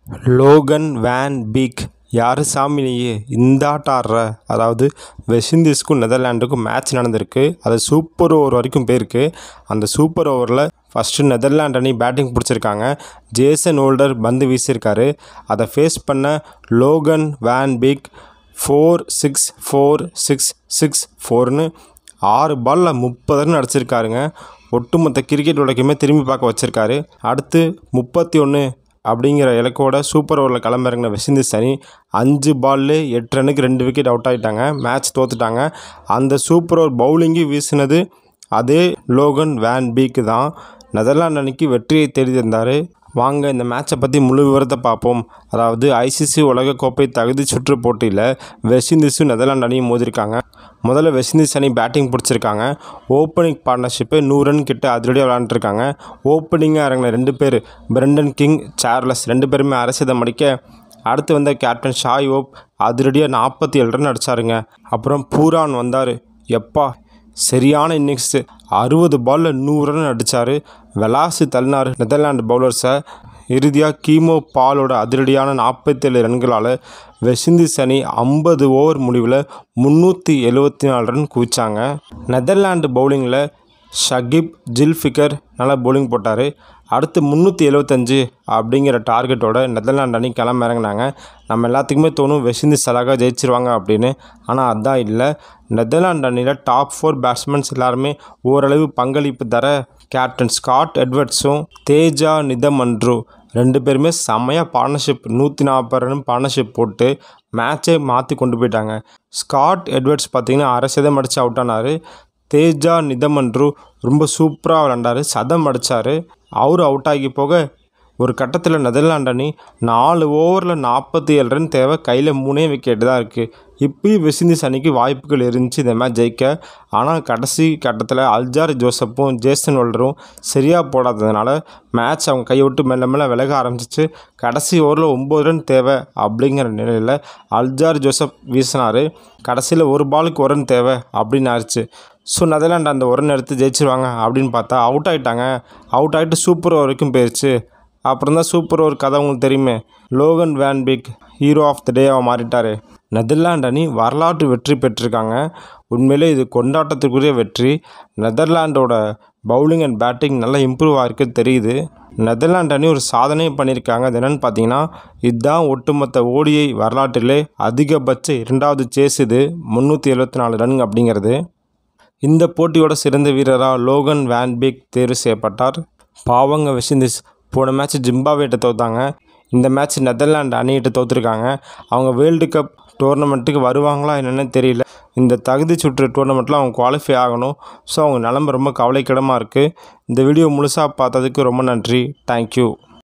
Logan van peak யார் சாமி நீ இந்த ஆட்டம் ஆடுற அதாவது வெஸ்ட் இண்டீஸ்க்கும் நெதர்லாண்டுக்கும் மேட்ச் நடந்திருக்கு அது சூப்பர் ஓவர் வரைக்கும் போயிருக்கு அந்த சூப்பர் ஓவரில் ஃபஸ்ட்டு நெதர்லாண்ட் அணி பேட்டிங் பிடிச்சிருக்காங்க ஜேசன் ஹோல்டர் பந்து வீசியிருக்காரு அதை ஃபேஸ் பண்ண Logan van Beek four six four six six ஃபோர்னு ஆறு பாலில் முப்பது ரன் அடிச்சிருக்காருங்க ஒட்டுமொத்த கிரிக்கெட் உலகமே திரும்பி பார்க்க வச்சுருக்காரு அடுத்து முப்பத்தி ஒன்று அப்படிங்கிற இலக்கோட சூப்பர் ஓவரில் கிளம்பிறங்கின வெஸ்ட் இண்டீஸ் அணி அஞ்சு பால்லே எட்டு ரன்னுக்கு ரெண்டு விக்கெட் அவுட் ஆகிட்டாங்க மேட்ச் தோத்துட்டாங்க அந்த சூப்பர் ஓவர் பவுலிங்கு வீசினது அதே லோகன் வேன் பீக்கு தான் நெதர்லாந்து அணிக்கு வெற்றியை தேடி தந்தார் வாங்க இந்த மேட்சை பற்றி முழு விவரத்தை பார்ப்போம் அதாவது ஐசிசி உலகக்கோப்பை தகுதி சுற்று போட்டியில் வெஸ்ட் இண்டீஸும் நெதர்லாந்து அணியும் மோதிருக்காங்க முதல்ல வெஸ்ட் இண்டீஸ் அணி பேட்டிங் பிடிச்சிருக்காங்க ஓப்பனிங் பார்ட்னர்ஷிப்பு நூறு ரன் கிட்ட அதிரடியாக விளாண்டுருக்காங்க ஓப்பனிங்காக இறங்கின ரெண்டு பேர் பிரண்டன் கிங் சார்லஸ் ரெண்டு பேருமே அரசிதம் அடிக்க அடுத்து வந்த கேப்டன் ஷாய் ஓப் அதிரடியாக நாற்பத்தி ஏழு ரன் அடித்தாருங்க அப்புறம் பூரான் வந்தார் எப்பா சரியான இன்னிங்ஸு அறுபது பாலில் நூறு ரன் அடித்தார் வெலாசி தள்ளினார் நெதர்லாண்டு பவுலர்ஸை இறுதியாக கீமோ பாலோட அதிரடியான நாற்பத்தேழு ரன்களால் வெஸ்ட் இண்டீஸ் அணி ஐம்பது ஓவர் முடிவில் முந்நூற்றி எழுபத்தி நாலு ரன் குவிச்சாங்க நெதர்லாண்டு பவுலிங்கில் ஷகிப் ஜில்ஃபிகர் நல்லா பவுலிங் போட்டார் அடுத்து முந்நூற்றி எழுபத்தஞ்சு அப்படிங்கிற டார்கெட்டோட நெதர்லாண்டு அணி கிளம்ப இறங்கினாங்க நம்ம எல்லாத்துக்குமே தோணும் வெஸ்ட் இண்டீஸ் அழகாக ஜெயிச்சிருவாங்க அப்படின்னு ஆனால் அதான் இல்லை நெதர்லாண்டு அணியில் டாப் ஃபோர் பேட்ஸ்மேன்ஸ் எல்லாருமே ஓரளவு பங்களிப்பு தர கேப்டன் ஸ்காட் எட்வர்ட்ஸும் தேஜா நிதமன்ட்ரு ரெண்டு பேருமே செம்மையாக பார்ட்னர்ஷிப் நூற்றி நாற்பது ரன் பார்ட்னர்ஷிப் போட்டு மேட்சே மாற்றி கொண்டு போயிட்டாங்க ஸ்காட் எட்வர்ட்ஸ் பார்த்திங்கன்னா அரை சதம் அடித்து அவுட் ஆனார் தேஜா நிதமன்ட்ரு ரொம்ப சூப்பராக விளாண்டார் சதம் அடித்தார் அவர் அவுட் ஆகி போக ஒரு கட்டத்தில் நெதர்லாண்ட் அணி நாலு ஓவரில் நாற்பத்தி ஏழு ரன் தேவை கையில் மூணே விக்கெட்டு தான் இருக்குது இப்போயும் வெஸ்ட் இண்டீஸ் அணிக்கு வாய்ப்புகள் இருந்துச்சு இந்த மேட்ச் ஜெயிக்க ஆனால் கடைசி கட்டத்தில் அல்ஜார் ஜோசப்பும் ஜேசன் ஹோல்டரும் சரியாக போடாததுனால மேட்ச் அவங்க கையை விட்டு மெல்ல மெல்ல விலக ஆரம்பிச்சிச்சு கடைசி ஓவரில் ஒம்பது ரன் தேவை அப்படிங்கிற நிலையில் அல்ஜார் ஜோசப் வீசினார் கடைசியில் ஒரு பாலுக்கு ஒரு ரன் தேவை அப்படின்னு ஆயிடுச்சு ஸோ நெதர்லாண்டு அந்த ஒரு ரன் எடுத்து ஜெயிச்சிருவாங்க அப்படின்னு பார்த்தா அவுட் ஆகிட்டாங்க அவுட் ஆகிட்டு சூப்பர் ஓவர் வரைக்கும் போயிடுச்சு அப்புறம் தான் சூப்பர் ஓவர் கதை உங்களுக்கு தெரியுமே Logan van Beek hero of the டேவாக மாறிட்டார் நெதர்லாண்ட் அணி வரலாற்று வெற்றி பெற்றிருக்காங்க உண்மையிலே இது கொண்டாட்டத்துக்குரிய வெற்றி நெதர்லாண்டோட பவுலிங் அண்ட் பேட்டிங் நல்லா இம்ப்ரூவ் ஆகிருக்கு தெரியுது நெதர்லாண்ட் அணி ஒரு சாதனையை பண்ணியிருக்காங்க அது என்னென்னு பார்த்தீங்கன்னா இதுதான் ஒட்டுமொத்த ஓடிஐ வரலாற்றிலே அதிகபட்ச இரண்டாவது சேஸ் இது முந்நூற்றி எழுபத்தி நாலு ரன் அப்படிங்கிறது இந்த போட்டியோட சிறந்த வீரராக லோகன் வேன்பீக் தேர்வு செய்யப்பட்டார் பாவங்க வெஸ்ட் இண்டீஸ் போன மேட்ச் ஜிம்பாவேட்ட தோத்தாங்க இந்த மேட்ச் நெதர்லாண்டு அணிகிட்ட தோற்றுருக்காங்க அவங்க வேர்ல்டு கப் டோர்னமெண்ட்டுக்கு வருவாங்களா என்னென்னு தெரியல இந்த தகுதி சுற்று டோர்னமெண்ட்டில் அவங்க குவாலிஃபை ஆகணும் ஸோ அவங்க நிலமை ரொம்ப கவலைக்கிடமாக இருக்குது இந்த வீடியோ முழுசாக பார்த்ததுக்கு ரொம்ப நன்றி தேங்க்யூ